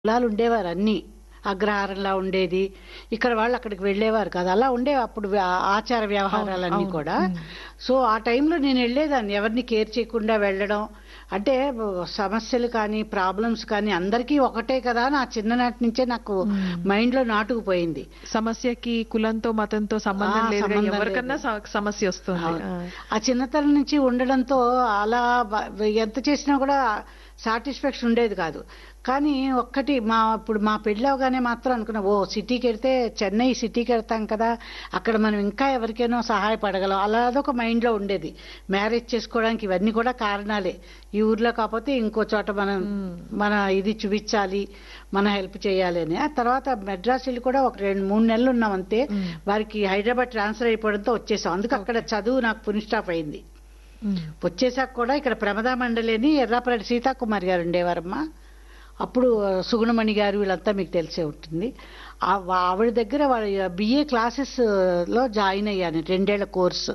కులాలు ఉండేవారు అన్ని అగ్రహారంలా ఉండేది ఇక్కడ వాళ్ళు అక్కడికి వెళ్ళేవారు కదా అలా ఉండేవి అప్పుడు వ్యా- ఆచార వ్యవహారాలన్నీ అవును. కూడా ఉమ్. సో ఆ టైంలో నేను వెళ్ళేదాన్ని ఎవరిని కేర్ చేయకుండా వెళ్ళడం అంటే సమస్యలు కానీ ప్రాబ్లమ్స్ కానీ అందరికీ ఒకటే కదా నా చిన్ననాటి నుంచే నాకు మైండ్ లో నాటుకుపోయింది సమస్యకి కులంతో మతంతో సంబంధం ఆ, లేదు సంబంధం ఎవరికన్నా స- సమస్య వస్తుంది అవును. ఆ. ఆ చిన్నతనం నుంచి ఉండడంతో అలా బ- ఎంత చేసినా కూడా సాటిస్ఫాక్షన్ ఉండేది కాదు కానీ ఒక్కటి మా ఇప్పుడు మా పెళ్ళి అవగానే మాత్రం అనుకున్నా ఓ సిటీకి వెళ్తే చెన్నై సిటీకి వెళ్తాం కదా అక్కడ మనం ఇంకా ఎవరికైనా సహాయపడగలం అలా అదొక మైండ్ లో ఉండేది మ్యారేజ్ చేసుకోవడానికి ఇవన్నీ కూడా కారణాలే ఈ ఊర్లో కాకపోతే ఇంకో చోట మనం మన ఇది చూపించాలి మన హెల్ప్ చేయాలి అని ఆ తర్వాత మెడ్రాస్ వెళ్ళి కూడా ఒక రెండు మూడు నెలలు ఉన్నాం అంతే వారికి హైదరాబాద్ ట్రాన్స్ఫర్ అయిపోవడంతో వచ్చేసాం అందుకు అక్కడ చదువు నాకు పుని స్టాప్ అయింది ఉమ్. వచ్చేసాక కూడా ఇక్కడ ప్రమదా మండలి అని ఎర్రాపరెడ్డి సీతాకుమారి గారు ఉండేవారమ్మా అప్పుడు సుగుణమణి గారు వీళ్ళంతా మీకు తెలిసే ఉంటుంది ఆ- వా- ఆవిడ దగ్గర వాళ్ళ బిఏ క్లాసెస్ లో జాయిన్ అయ్యాను రెండేళ్ల కోర్సు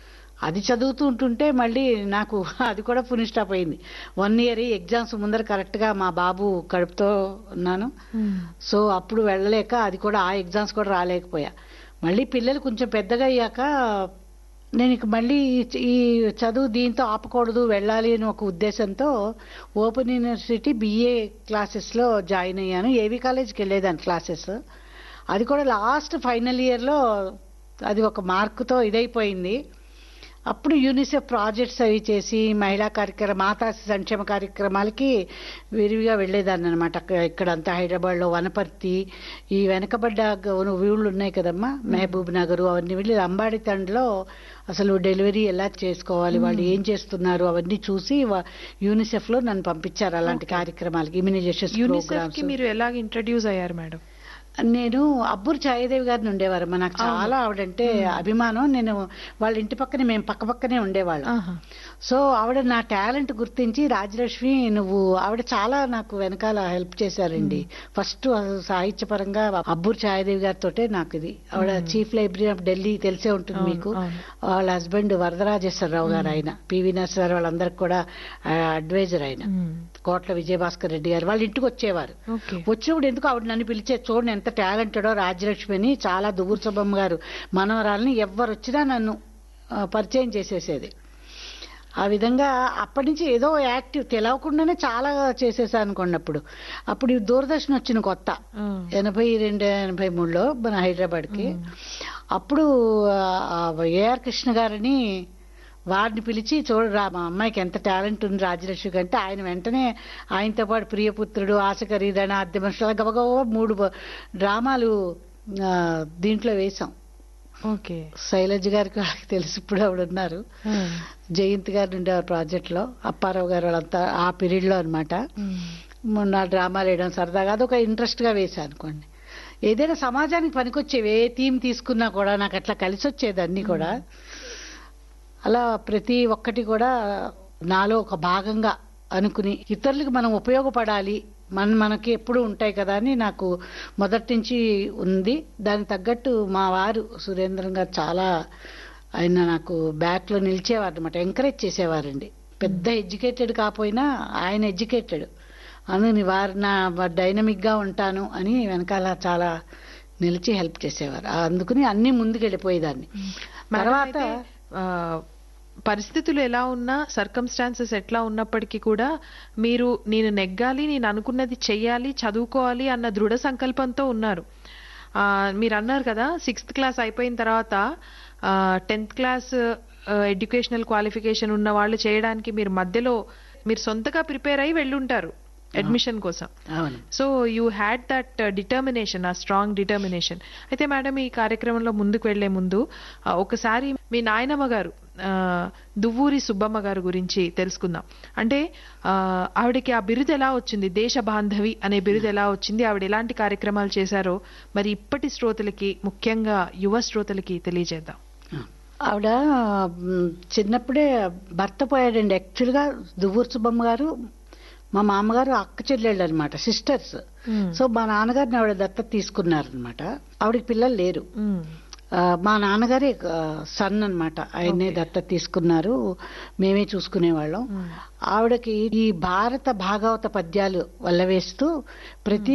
అది చదువుతూ ఉంటుంటే మళ్ళీ నాకు అది కూడా పుని స్టాప్ అయింది వన్ ఇయర్ ఎగ్జామ్స్ ముందర కరెక్ట్ గా మా బాబు కడుపుతో ఉన్నాను ఉమ్. సో అప్పుడు వెళ్ళలేక అది కూడా ఆ ఎగ్జామ్స్ కూడా రాలేకపోయా మళ్ళీ పిల్లలు కొంచెం పెద్దగా అయ్యాక నేను ఇక మళ్ళీ ఈ- ఈ చదువు దీంతో ఆపకూడదు వెళ్ళాలి అని ఒక ఉద్దేశంతో ఓపెన్ యూనివర్సిటీ బిఏ క్లాసెస్లో జాయిన్ అయ్యాను ఏవి కాలేజ్కి వెళ్ళేదాన్ని క్లాసెస్ అది కూడా లాస్ట్ ఫైనల్ ఇయర్లో అది ఒక మార్కుతో ఇదైపోయింది అప్పుడు యూనిసెఫ్ ప్రాజెక్ట్స్ అవి చేసి మహిళా కార్యక్రమ మాతా సంక్షేమ కార్యక్రమాలకి విరివిగా వెళ్ళేదాన్ని అనమాట ఇక్కడంతా హైదరాబాద్లో వనపర్తి ఈ వెనకబడ్డ గ- ఊళ్ళు ఉన్నాయి కదమ్మా మహబూబ్ నగర్ అవన్నీ వెళ్ళి లంబాడి తండ్రిలో అసలు డెలివరీ ఎలా చేసుకోవాలి వాళ్ళు ఏం చేస్తున్నారు అవన్నీ చూసి వ- యూనిసెఫ్లో నన్ను పంపించారు అలాంటి కార్యక్రమాలకి ఇమ్యునైజేషన్ యూనిసెఫ్ కి ప్రోగ్రామ్స్ మీరు ఎలాగ ఇంట్రడ్యూస్ అయ్యారు మేడం నేను అబ్బూరు ఛాయదేవి గారిని ఉండేవారమ్మా నాకు చాలా ఆవిడంటే అభిమానం నేను వాళ్ళ ఇంటి పక్కనే మేము పక్క పక్కనే ఉండేవాళ్ళం ఆహా. సో ఆవిడ నా టాలెంట్ గుర్తించి రాజలక్ష్మి నువ్వు ఆవిడ చాలా నాకు వెనకాల హెల్ప్ చేశారండి ఫస్ట్ సాహిత్యపరంగా అబ్బూర్ ఛాయదేవి గారితో నాకు ఇది ఆవిడ చీఫ్ లైబ్రరీ ఆఫ్ ఢిల్లీ తెలిసే ఉంటుంది అవును, మీకు అవును. వాళ్ళ హస్బెండ్ వరదరాజేశ్వరరావు గారు ఆయన పివి నరసింహారావు వాళ్ళందరికి కూడా అడ్వైజర్ ఆయన ఉమ్. కోట్ల విజయభాస్కర్ రెడ్డి గారు వాళ్ళ ఇంటికి వచ్చేవారు ఓకే వచ్చినప్పుడు ఎందుకు ఆవిడ నన్ను పిలిచే చూడండి ఎంత టాలెంటెడో రాజ్యలక్ష్మి అని చాలా దువ్వూరు సుబ్బమ్మ గారు మనవరాలని ఎవ్వరు వచ్చినా నన్ను ఆ, పరిచయం చేసేసేది ఆ విధంగా అప్పటి నుంచి ఏదో యాక్టివ్ తెలవకుండానే చాలా చేసేసాను అనుకోండి అప్పుడు అప్పుడు ఈ దూరదర్శన్ వచ్చిన కొత్త ఆ. ఎనభై రెండు ఎనభై మూడులో మన హైదరాబాద్కి అప్పుడు ఆ, ఏఆర్ కృష్ణ గారిని వారిని పిలిచి చూడరా మా అమ్మాయికి ఎంత టాలెంట్ ఉంది రాజలక్ష్మి కంటే ఆయన వెంటనే ఆయనతో పాటు ప్రియపుత్రుడు ఆశ ఖరీదైన అద్దె మనుషులు అలా గబగబా మూడు బ- డ్రామాలు ఆ, దీంట్లో వేశాం ఓకే శైలజ్ గారికి వాళ్ళకి తెలిసి ఇప్పుడు ఆవిడ ఉన్నారు ఆ. జయంత్ గారు ఉండేవారు ప్రాజెక్ట్ లో అప్పారావు గారు వాళ్ళంతా ఆ పీరియడ్ లో అనమాట ఉమ్. మొన్న డ్రామాలు వేయడం సరదాగా అదొక ఇంట్రెస్ట్ గా వేసా అనుకోండి ఏదైనా సమాజానికి పనికొచ్చేవి ఏ థీమ్ తీసుకున్నా కూడా నాకు అట్లా కలిసి వచ్చేది అన్ని కూడా అలా ప్రతి ఒక్కటి కూడా నాలో ఒక భాగంగా అనుకుని ఇతరులకు మనం ఉపయోగపడాలి మన మనకి ఎప్పుడు ఉంటాయి కదా అని నాకు మొదటి నుంచి ఉంది దానికి తగ్గట్టు మా వారు సురేంద్రన్ గారు చాలా ఆయన నాకు బ్యాక్ లో నిలిచేవారు అనమాట ఎంకరేజ్ చేసేవారండి పెద్ద ఎడ్యుకేటెడ్ కాకపోయినా ఆయన ఎడ్యుకేటెడ్ అందుని వారు నా డైనమిక్ గా ఉంటాను అని వెనకాల చాలా నిలిచి హెల్ప్ చేసేవారు అందుకని అన్ని ముందుకు వెళ్ళిపోయేదాన్ని మేడం తర్వాత అయితే, ఆ, పరిస్థితులు ఎలా ఉన్నా సర్కమ్స్టాన్సెస్ ఎట్లా ఉన్నప్పటికీ కూడా మీరు నేను నెగ్గాలి నేను అనుకున్నది చెయ్యాలి చదువుకోవాలి అన్న దృఢ సంకల్పంతో ఉన్నారు ఆ, మీరు అన్నారు కదా సిక్స్త్ క్లాస్ అయిపోయిన తర్వాత టెన్త్ క్లాస్ ఎడ్యుకేషనల్ క్వాలిఫికేషన్ ఉన్న వాళ్ళు చేయడానికి మీరు మధ్యలో మీరు సొంతగా ప్రిపేర్ అయి వెళ్ళుంటారు అడ్మిషన్ కోసం అవును so you had that determination ఆ స్ట్రాంగ్ డిటర్మినేషన్ అయితే మేడం ఈ కార్యక్రమంలో ముందుకు వెళ్లే ముందు ఆ, ఒకసారి మీ నాయనమ్మ గారు ఆ, దువ్వూరి సుబ్బమ్మ గారు గురించి తెలుసుకుందాం అంటే ఆ, ఆవిడకి ఆ బిరుదు ఎలా వచ్చింది దేశ బాంధవి అనే బిరుదు ఎలా వచ్చింది ఆవిడ ఎలాంటి కార్యక్రమాలు చేశారో మరి ఇప్పటి శ్రోతలకి ముఖ్యంగా యువ శ్రోతలకి తెలియజేద్దాం ఆవిడ మ్, చిన్నప్పుడే భర్త పోయాడండి యాక్చువల్గా దువ్వూరు సుబ్బమ్మ గారు మా మామగారు అక్క చెల్లెళ్ళు అనమాట సిస్టర్స్ సో మా నాన్నగారిని ఆవిడ దత్తత తీసుకున్నారనమాట ఆవిడకి పిల్లలు లేరు మ్మ్. ఆ, మా నాన్నగారే సన్ అన్నమాట ఆయన్నే దత్తత తీసుకున్నారు మేమే చూసుకునేవాళ్ళం ఆవిడకి ఈ భారత భాగవత పద్యాలు వల్ల వేస్తూ ప్రతి